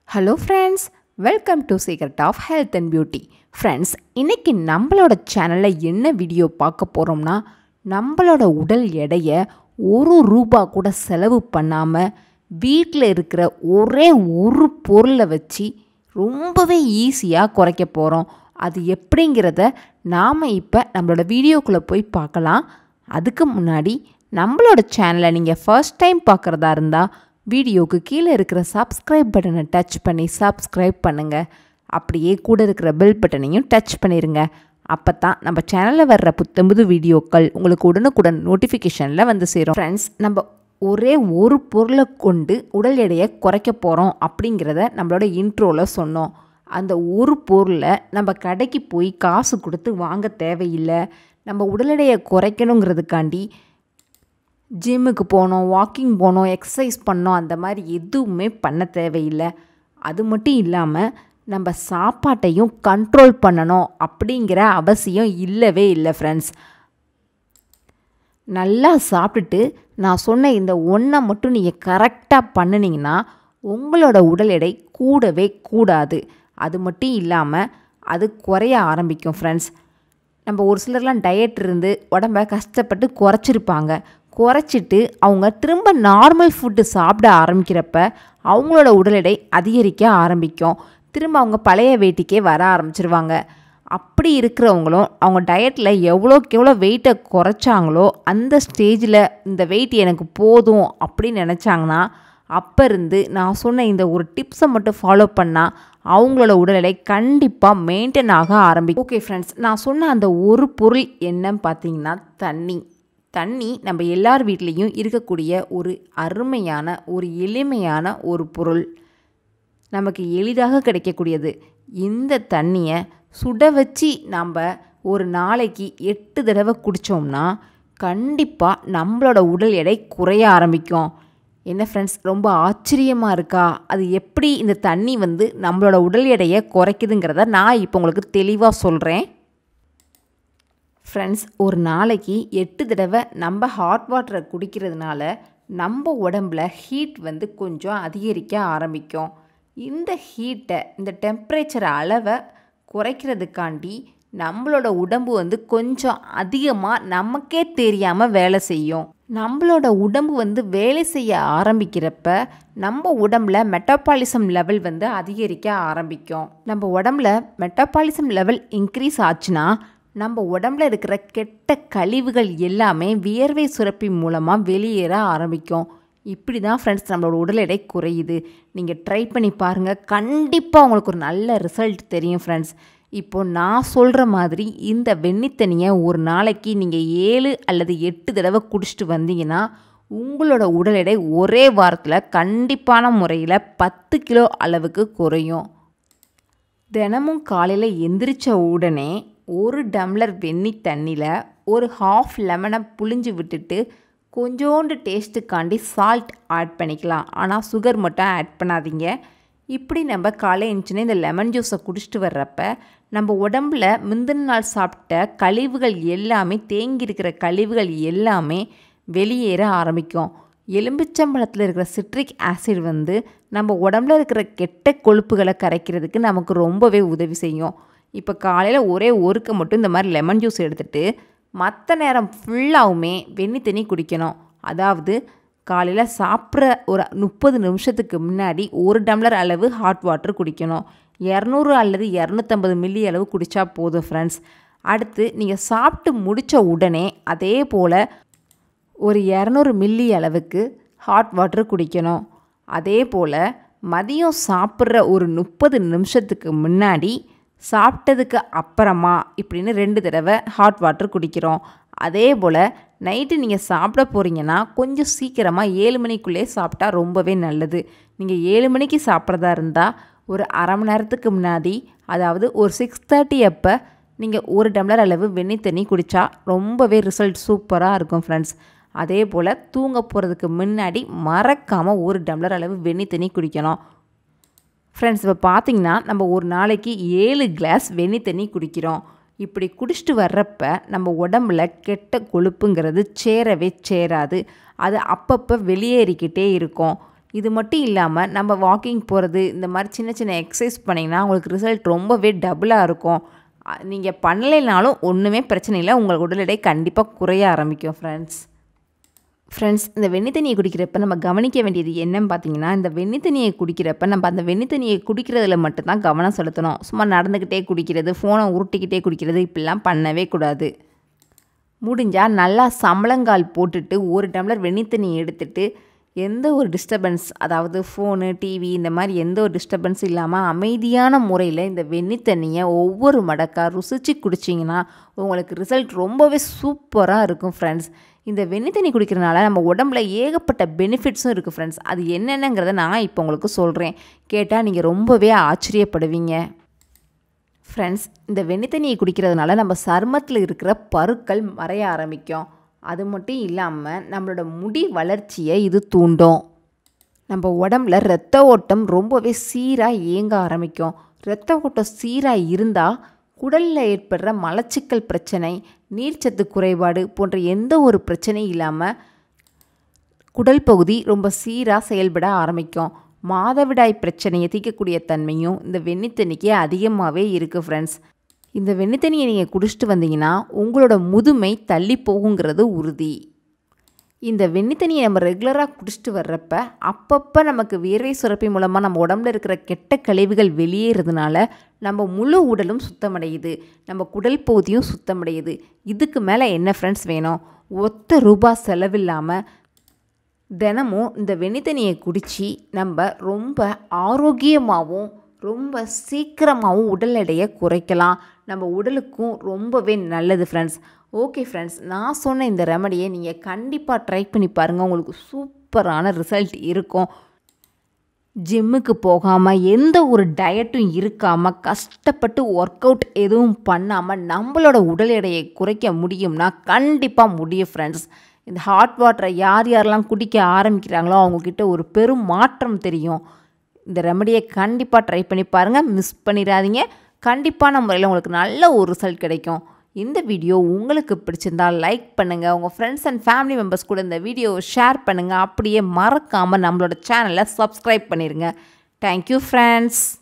hello friends welcome to secret of health and beauty friends இன்றைக்கி நம்மளோட சேனலில் என்ன வீடியோ பார்க்க போகிறோம்னா நம்மளோட உடல் எடையை ஒரு ரூபா கூட செலவு பண்ணாமல் வீட்டில் இருக்கிற ஒரே ஒரு பொருளை வச்சு ரொம்பவே ஈஸியாக குறைக்க போகிறோம் அது எப்படிங்கிறத நாம் இப்போ நம்மளோட வீடியோக்குள்ளே போய் பார்க்கலாம் அதுக்கு முன்னாடி நம்மளோட சேனலை நீங்கள் ஃபர்ஸ்ட் டைம் பார்க்குறதா இருந்தால் வீடியோவுக்கு கீழே இருக்கிற சப்ஸ்கிரைப் பட்டனை டச் பண்ணி சப்ஸ்கிரைப் பண்ணுங்கள் அப்படியே கூட இருக்கிற பெல் பட்டனையும் டச் பண்ணிடுங்க அப்போ தான் நம்ம சேனலில் வர்ற புத்தம்புது வீடியோக்கள் உங்களுக்கு உடனுக்குடன் நோட்டிஃபிகேஷனில் வந்து சேரும் ஃப்ரெண்ட்ஸ் நம்ம ஒரே ஒரு பொருளை கொண்டு உடல் எடையை குறைக்க போகிறோம் அப்படிங்கிறத நம்மளோட இன்ட்ரோவில் சொன்னோம் அந்த ஒரு பொருளை நம்ம கடைக்கு போய் காசு கொடுத்து வாங்க தேவையில்லை நம்ம உடல் எடையை குறைக்கணுங்கிறதுக்காண்டி ஜிம்முக்கு போனோம் வாக்கிங் போனோம் எக்ஸசைஸ் பண்ணோம் அந்த மாதிரி எதுவுமே பண்ண தேவையில்லை அது மட்டும் இல்லாமல் நம்ம சாப்பாட்டையும் கண்ட்ரோல் பண்ணணும் அப்படிங்கிற அவசியம் இல்லவே இல்லை ஃப்ரெண்ட்ஸ் நல்லா சாப்பிட்டுட்டு நான் சொன்ன இந்த ஒன்றை மட்டும் நீங்கள் கரெக்டாக பண்ணினீங்கன்னா உங்களோட உடல் எடை கூடவே கூடாது அது மட்டும் இல்லாமல் அது குறைய ஆரம்பிக்கும் ஃப்ரெண்ட்ஸ் நம்ம ஒரு சிலர்லாம் டயட் இருந்து உடம்ப கஷ்டப்பட்டு குறைச்சிருப்பாங்க குறைச்சிட்டு அவங்க திரும்ப நார்மல் ஃபுட்டு சாப்பிட ஆரம்பிக்கிறப்ப அவங்களோட உடல் எடை அதிகரிக்க ஆரம்பிக்கும் திரும்ப அவங்க பழைய வெயிட்டுக்கே வர ஆரம்பிச்சிருவாங்க அப்படி இருக்கிறவங்களும் அவங்க டயட்டில் எவ்வளோக்கு எவ்வளோ வெயிட்டை குறைச்சாங்களோ அந்த ஸ்டேஜில் இந்த வெயிட் எனக்கு போதும் அப்படின்னு நினச்சாங்கன்னா அப்போ இருந்து நான் சொன்ன இந்த ஒரு டிப்ஸை மட்டும் ஃபாலோ பண்ணால் அவங்களோட உடல் எடை கண்டிப்பாக மெயின்டைன் ஆக ஆரம்பிக்கும் ஓகே ஃப்ரெண்ட்ஸ் நான் சொன்ன அந்த ஒரு பொருள் என்னன்னு பார்த்தீங்கன்னா தண்ணி தண்ணி நம்ம எல்லார் வீட்லேயும் இருக்கக்கூடிய ஒரு அருமையான ஒரு எளிமையான ஒரு பொருள் நமக்கு எளிதாக கிடைக்கக்கூடியது இந்த தண்ணியை சுட வச்சு நம்ம ஒரு நாளைக்கு எட்டு தடவை குடித்தோம்னா கண்டிப்பாக நம்மளோட உடல் எடை குறைய ஆரம்பிக்கும் என்ன ஃப்ரெண்ட்ஸ் ரொம்ப ஆச்சரியமாக இருக்கா அது எப்படி இந்த தண்ணி வந்து நம்மளோட உடல் எடையை குறைக்குதுங்கிறத நான் இப்போ உங்களுக்கு தெளிவாக சொல்கிறேன் ஃப்ரெண்ட்ஸ் ஒரு நாளைக்கு எட்டு தடவை நம்ம ஹாட் வாட்டரை குடிக்கிறதுனால நம்ம உடம்புல ஹீட் வந்து கொஞ்சம் அதிகரிக்க ஆரம்பிக்கும் இந்த ஹீட்டை இந்த டெம்ப்ரேச்சர் அளவை குறைக்கிறதுக்காண்டி நம்மளோட உடம்பு வந்து கொஞ்சம் அதிகமாக நமக்கே தெரியாமல் வேலை செய்யும் நம்மளோட உடம்பு வந்து வேலை செய்ய ஆரம்பிக்கிறப்ப நம்ம உடம்புல மெட்டபாலிசம் லெவல் வந்து அதிகரிக்க ஆரம்பிக்கும் நம்ம உடம்புல மெட்டபாலிசம் லெவல் இன்க்ரீஸ் ஆச்சுன்னா நம்ம உடம்புல இருக்கிற கெட்ட கழிவுகள் எல்லாமே வியர்வை சுரப்பி மூலமாக வெளியேற ஆரம்பிக்கும் இப்படி தான் ஃப்ரெண்ட்ஸ் நம்மளோட உடல் எடை குறையுது நீங்கள் ட்ரை பண்ணி பாருங்கள் கண்டிப்பாக உங்களுக்கு ஒரு நல்ல ரிசல்ட் தெரியும் ஃப்ரெண்ட்ஸ் இப்போ நான் சொல்கிற மாதிரி இந்த வெந்நித்தண்ணியை ஒரு நாளைக்கு நீங்கள் ஏழு அல்லது எட்டு தடவை குடிச்சிட்டு வந்தீங்கன்னா உங்களோட உடல் எடை ஒரே வாரத்தில் கண்டிப்பான முறையில் பத்து கிலோ அளவுக்கு குறையும் தினமும் காலையில் எந்திரிச்ச உடனே ஒரு டம்ளர் வெந்நி தண்ணியில் ஒரு ஹாஃப் லெமனை புழிஞ்சு விட்டுட்டு கொஞ்சோண்டு டேஸ்ட்டுக்காண்டி சால்ட் ஆட் பண்ணிக்கலாம் ஆனால் சுகர் மட்டும் ஆட் பண்ணாதீங்க இப்படி நம்ம காலை எழுந்துச்சுன்னு இந்த லெமன் ஜூஸை குடிச்சிட்டு வர்றப்ப நம்ம உடம்புல முந்தின நாள் சாப்பிட்ட கழிவுகள் எல்லாமே தேங்கி இருக்கிற கழிவுகள் எல்லாமே வெளியேற ஆரம்பிக்கும் எலும்பிச்சம்பழத்தில் இருக்கிற சிட்ரிக் ஆசிட் வந்து நம்ம உடம்புல இருக்கிற கெட்ட கொழுப்புகளை கரைக்கிறதுக்கு நமக்கு ரொம்பவே உதவி செய்யும் இப்போ காலையில் ஒரே ஒருக்கு மட்டும் இந்த மாதிரி லெமன் ஜூஸ் எடுத்துகிட்டு மற்ற நேரம் ஃபுல்லாகவுமே வெந்நி தண்ணி குடிக்கணும் அதாவது காலையில் சாப்பிட்ற ஒரு முப்பது நிமிஷத்துக்கு முன்னாடி ஒரு டம்ளர் அளவு ஹாட் வாட்டர் குடிக்கணும் இரநூறு அல்லது இரநூத்தம்பது மில்லி அளவு குடித்தா போதும் ஃப்ரெண்ட்ஸ் அடுத்து நீங்கள் சாப்பிட்டு முடித்த உடனே அதே போல் ஒரு இரநூறு மில்லி அளவுக்கு ஹாட் வாட்டர் குடிக்கணும் அதே போல் மதியம் சாப்பிட்ற ஒரு முப்பது நிமிஷத்துக்கு முன்னாடி சாப்பிட்டதுக்கு அப்புறமா இப்படின்னு ரெண்டு தடவை ஹாட் வாட்டர் குடிக்கிறோம் அதே போல் நைட்டு நீங்கள் சாப்பிட போகிறீங்கன்னா கொஞ்சம் சீக்கிரமாக ஏழு மணிக்குள்ளே சாப்பிட்டா ரொம்பவே நல்லது நீங்கள் ஏழு மணிக்கு சாப்பிட்றதா இருந்தால் ஒரு அரை மணி நேரத்துக்கு முன்னாடி அதாவது ஒரு சிக்ஸ் தேர்ட்டி அப்போ நீங்கள் ஒரு டம்ளர் அளவு வெந்நி தண்ணி குடித்தா ரொம்பவே ரிசல்ட் சூப்பராக இருக்கும் ஃப்ரெண்ட்ஸ் அதே போல் தூங்க போகிறதுக்கு முன்னாடி மறக்காமல் ஒரு டம்ளர் அளவு வெந்நி தண்ணி குடிக்கணும் ஃப்ரெண்ட்ஸ் இப்போ பார்த்தீங்கன்னா நம்ம ஒரு நாளைக்கு ஏழு கிளாஸ் வெந்நி தண்ணி குடிக்கிறோம் இப்படி குடிச்சிட்டு வர்றப்ப நம்ம உடம்புல கெட்ட கொழுப்புங்கிறது சேரவே சேராது அது அப்பப்போ வெளியேறிக்கிட்டே இருக்கும் இது மட்டும் இல்லாமல் நம்ம வாக்கிங் போகிறது இந்த மாதிரி சின்ன சின்ன எக்ஸசைஸ் பண்ணிங்கன்னா உங்களுக்கு ரிசல்ட் ரொம்பவே டபுளாக இருக்கும் நீங்கள் பண்ணலைனாலும் ஒன்றுமே பிரச்சனை இல்லை உங்கள் உடல் எடை கண்டிப்பாக குறைய ஆரம்பிக்கும் ஃப்ரெண்ட்ஸ் ஃப்ரெண்ட்ஸ் இந்த வெண்ணி தண்ணியை குடிக்கிறப்ப நம்ம கவனிக்க வேண்டியது என்னன்னு பார்த்தீங்கன்னா இந்த வெண்ணி தண்ணியை குடிக்கிறப்ப நம்ம அந்த வெண்ணி தண்ணியை குடிக்கிறதுல மட்டும்தான் கவனம் செலுத்தணும் சும்மா நடந்துக்கிட்டே குடிக்கிறது ஃபோனை உருட்டிக்கிட்டே குடிக்கிறது இப்படிலாம் பண்ணவே கூடாது முடிஞ்சால் நல்லா சம்பளங்கால் போட்டுட்டு ஒரு டம்ளர் வெண்ணி தண்ணி எடுத்துட்டு எந்த ஒரு டிஸ்டர்பன்ஸ் அதாவது ஃபோனு டிவி இந்த மாதிரி எந்த ஒரு டிஸ்டர்பன்ஸ் இல்லாமல் அமைதியான முறையில் இந்த வெண்ணி தண்ணியை ஒவ்வொரு மடக்காக ருசித்து குடிச்சிங்கன்னா உங்களுக்கு ரிசல்ட் ரொம்பவே சூப்பராக இருக்கும் ஃப்ரெண்ட்ஸ் இந்த வெண்ணி தண்ணி குடிக்கிறனால நம்ம உடம்புல ஏகப்பட்ட பெனிஃபிட்ஸும் இருக்குது ஃப்ரெண்ட்ஸ் அது என்னென்னங்கிறத நான் இப்போ உங்களுக்கு சொல்கிறேன் கேட்டால் நீங்கள் ரொம்பவே ஆச்சரியப்படுவீங்க ஃப்ரெண்ட்ஸ் இந்த வெண்ணி தண்ணியை குடிக்கிறதுனால நம்ம சருமத்தில் இருக்கிற பருக்கள் மறைய ஆரம்பிக்கும் அது மட்டும் இல்லாமல் நம்மளோட முடி வளர்ச்சியை இது தூண்டும் நம்ம உடம்புல இரத்த ஓட்டம் ரொம்பவே சீராக இயங்க ஆரம்பிக்கும் இரத்த ஓட்டம் சீராக இருந்தால் குடலில் ஏற்படுற மலச்சிக்கல் பிரச்சனை நீர்ச்சத்து குறைபாடு போன்ற எந்த ஒரு பிரச்சனையும் இல்லாமல் குடல் பகுதி ரொம்ப சீராக செயல்பட ஆரம்பிக்கும் மாதவிடாய் பிரச்சனையை தீர்க்கக்கூடிய தன்மையும் இந்த வெண்ணித்தண்ணிக்கு அதிகமாகவே இருக்குது ஃப்ரெண்ட்ஸ் இந்த வெண்ணித்தண்ணியை நீங்கள் குடிச்சிட்டு வந்தீங்கன்னா உங்களோட முதுமை தள்ளி போகுங்கிறது உறுதி இந்த வெண்ணித்தண்ணியை நம்ம ரெகுலராக குடிச்சிட்டு வர்றப்ப அப்பப்போ நமக்கு வியர்வை சுரப்பி மூலமாக நம்ம உடம்புல இருக்கிற கெட்ட கழிவுகள் வெளியேறதுனால நம்ம முழு உடலும் சுத்தமடையுது நம்ம குடல் பகுதியும் சுத்தமடையுது இதுக்கு மேலே என்ன ஃப்ரெண்ட்ஸ் வேணும் ஒத்த ரூபா செலவில்லாமல் தினமும் இந்த வெண்ணித்தண்ணியை குடித்து நம்ம ரொம்ப ஆரோக்கியமாகவும் ரொம்ப சீக்கிரமாகவும் உடல் எடையை குறைக்கலாம் நம்ம உடலுக்கும் ரொம்பவே நல்லது ஃப்ரெண்ட்ஸ் ஓகே ஃப்ரெண்ட்ஸ் நான் சொன்ன இந்த ரெமடியை நீங்கள் கண்டிப்பாக ட்ரை பண்ணி பாருங்கள் உங்களுக்கு சூப்பரான ரிசல்ட் இருக்கும் ஜிம்முக்கு போகாமல் எந்த ஒரு டயட்டும் இருக்காமல் கஷ்டப்பட்டு ஒர்க் அவுட் எதுவும் பண்ணாமல் நம்மளோட உடல் எடையை குறைக்க முடியும்னா கண்டிப்பாக முடியும் ஃப்ரெண்ட்ஸ் இந்த ஹாட் வாட்டரை யார் யாரெல்லாம் குடிக்க ஆரம்பிக்கிறாங்களோ அவங்கக்கிட்ட ஒரு பெரும் மாற்றம் தெரியும் இந்த ரெமடியை கண்டிப்பாக ட்ரை பண்ணி பாருங்கள் மிஸ் பண்ணிடாதீங்க கண்டிப்பான முறையில் உங்களுக்கு நல்ல ஒரு ரிசல்ட் கிடைக்கும் இந்த வீடியோ உங்களுக்கு பிடிச்சிருந்தால் லைக் பண்ணுங்கள் உங்கள் ஃப்ரெண்ட்ஸ் அண்ட் ஃபேமிலி மெம்பர்ஸ் கூட இந்த வீடியோவை ஷேர் பண்ணுங்கள் அப்படியே மறக்காமல் நம்மளோட சேனலை சப்ஸ்கிரைப் பண்ணிடுங்க தேங்க்யூ ஃப்ரெண்ட்ஸ்